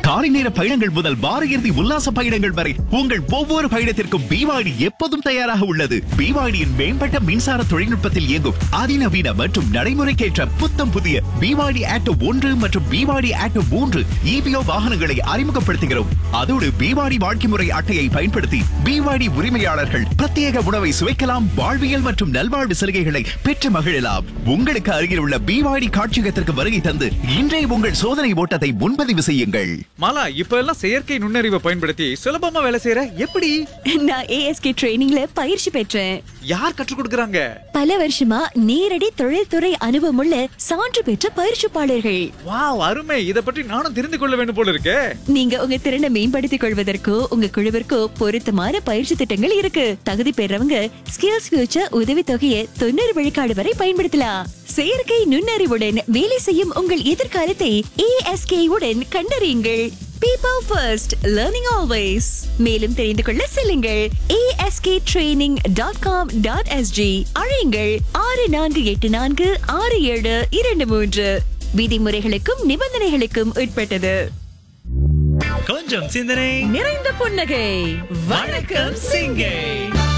காலை நேர பயணங்கள் முதல் வார இறுதி உல்லாச பயணங்கள் வரை உங்கள் ஒவ்வொரு பயணத்திற்கும் பிவாடி எப்போதும் தயாராக உள்ளது பிவாடியின் மேம்பட்ட மின்சார தொழில்நுட்பத்தில் இயங்கும் அதிநவீன மற்றும் நடைமுறைக்கேற்ற புத்தம் புதிய பிவாடி ஆட்டோ ஒன்று மற்றும் பிவாடி ஆட்டோ மூன்று இபிஓ வாகனங்களை அறிமுகப்படுத்துகிறோம் அதோடு பிவாடி வாழ்க்கை முறை அட்டையை பயன்படுத்தி பிவாடி உரிமையாளர்கள் பிரத்யேக உணவை சுவைக்கலாம் வாழ்வியல் மற்றும் நல்வாழ்வு சலுகைகளை பெற்று மகிழலாம் உங்களுக்கு அருகில் உள்ள பிவாடி காட்சியகத்திற்கு வருகை தந்து இன்றைய உங்கள் சோதனை ஓட்டத்தை முன்பதிவு செய்யுங்கள் மாலா இப்ப எல்லாம் செயற்கை நுண்ணறிவை பயன்படுத்தி சுலபமா வேலை செய்யற எப்படி நான் ஏஎஸ்கே ட்ரைனிங்ல பயிற்சி பெற்றேன் யார் கற்றுக் கொடுக்கறாங்க பல வருஷமா நேரடி தொழில்துறை அனுபவமுள்ள சான்று பெற்ற பயிற்சிப்பாளர்கள் வாவ் அருமை இத பற்றி நானும் தெரிந்து கொள்ள வேண்டும் போல இருக்கே நீங்க உங்க திறனை மேம்படுத்திக் கொள்வதற்கோ உங்க குழுவிற்கோ பொருத்தமான பயிற்சி திட்டங்கள் இருக்கு தகுதி பெறவங்க ஸ்கில்ஸ் ஃபியூச்சர் உதவி தொகையை தொண்ணூறு விழுக்காடு வரை பயன்படுத்தலாம் செயற்கை நுண்ணறிவுடன் வேலை செய்யும் உங்கள் எதிர்காலத்தை ஏஎஸ்கே உடன் கண்டறியுங்கள் பீப்பிள் ஃபர்ஸ்ட் லேர்னிங் ஆல்வேஸ் மேலும் தெரிந்து கொள்ள செல்லுங்கள் ASK training dot com dot SG அழையுங்கள் ஆறு நான்கு எட்டு நான்கு ஆறு ஏழு இரண்டு மூன்று விதிமுறைகளுக்கும் நிபந்தனைகளுக்கும் உட்பட்டது கொஞ்சம் சிந்தனை நிறைந்த புன்னகை வணக்கம் சிங்கை